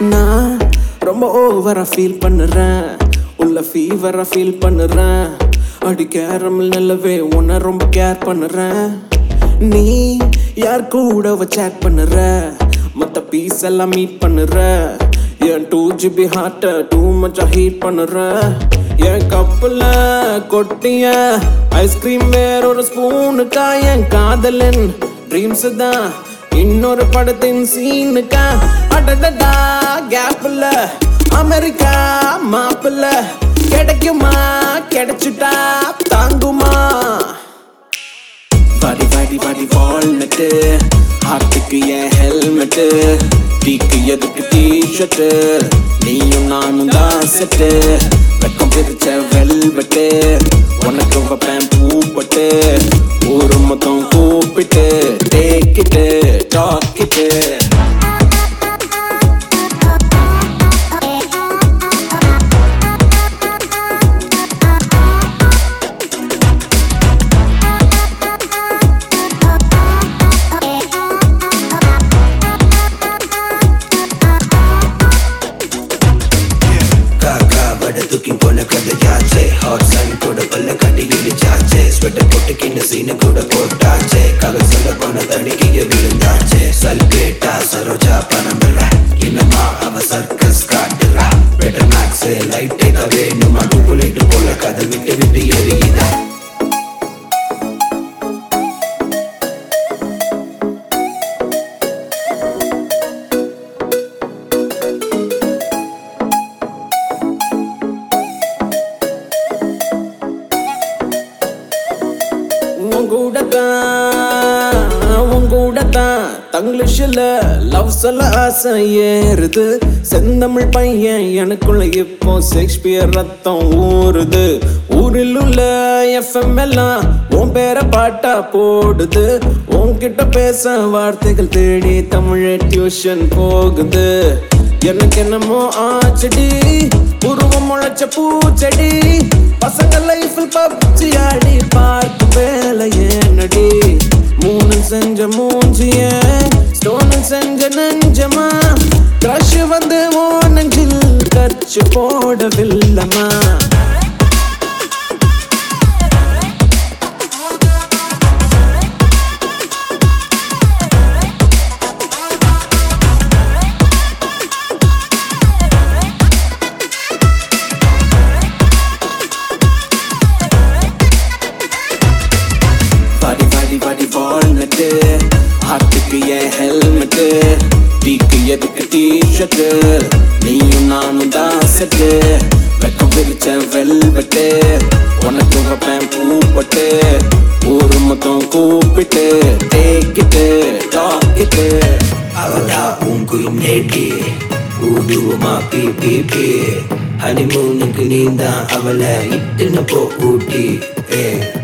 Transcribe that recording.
நான் ரொம்ப ஓவரா ஃபீல் பண்ணுறேன் உள்ள ஃபீவரா ஃபீல் பண்ணுறேன் அடி கேரமல் நிலவே உன்னை ரொம்ப கேர் பண்ணுறேன் நீ யார் கூட சேட் பண்ணுற மத்த பீஸ் எல்லாம் மீட் பண்ணுற என் டூ ஜிபி ஹார்ட்ட டூ மச்சா ஹீட் பண்ணுற என் கப்பில் கொட்டிய ஐஸ்கிரீம் வேற ஒரு ஸ்பூனுக்கா என் காதலன் ட்ரீம்ஸ் தான் இன்னொரு படத்தின் சீனுக்கா அடடடா கேப்ல அமெரிக்கா மாப்பிள்ள கிடைக்குமா கிடைச்சுட்டா தாங்குமா வாடி வாடி வாடி வால்நட்டு ஹார்ட்டுக்கு என் ஹெல்மெட்டு டீக்கு எதுக்கு டிஷர்ட்டு நீயும் நானும் தான் செட்டு வெக்கம் பிரிச்ச வெல்வெட்டு உனக்கு வைப்பேன் பூப்பட்டு ஊரு மொத்தம் கூப்பிட்டு டேக்கிட்டு டாக்கிட்டு காக்கா வட தூக்கி போன கதையாச்சே ஹாட் சன் கூட பல்ல கட்டி இடிச்சாச்சே ஸ்வெட்டர் போட்டுக்கின்னு சீனு கூட போட்டாச்சே கதை சொல்ல போன தடுக்கிய விழுந்தாச்சே சல்கேட்டா சரோஜா பணமில்ல இன்னமா அவ சர்க்கஸ் காட்டுறா பெட்டர் மேக்ஸ் லைட்டே தான் வேணுமா டூப்புலேட்டு போல கதை விட்டு விட்டு எரியுதா உன் கூட தான் உன் கூட தான் தங்கிலீஷில் லவ் சொல்ல ஆசை ஏறுது செந்தமிழ் பையன் எனக்குள்ள இப்போ ஷேக்ஸ்பியர் ரத்தம் ஊறுது ஊரில் உள்ள எஃப்எம் எல்லாம் உன் பேரை பாட்டா போடுது உன்கிட்ட பேச வார்த்தைகள் தேடி தமிழ் டியூஷன் போகுது எனக்கு என்னமோ ஆச்சடி உருவம் முளைச்ச பூச்செடி பசங்க லைஃபில் பப்ஜி ஆடி பார்க்க வேலை ஏனடி மூணு செஞ்ச மூஞ்சிய ஸ்டோனு செஞ்ச நெஞ்சமா க்ரஷ் வந்து ஓ நெஞ்சில் கச்சு போடவில்லமா வாடி வாடி வாடி வால்நட்டு ஹார்ட்டுக்கு என் ஹெல்மெட்டு டீக்கு எதுக்கு டிஷர்ட்டு நீயும் நானும் தான் செட்டு வெக்கம் பிரிச்ச வெல்வெட்டு உனக்கு வைப்பேன் பூப்பட்டு ஊரு மொத்தம் கூப்பிட்டு டேக்கிட்டு டாக்கிட்டு அவளா உன் குயின் நேட்டி ஊடுவமா பி பி பி ஹனிமூனுக்கு நீ தான் அவளை இட்டுன போ ஊட்டி ஏ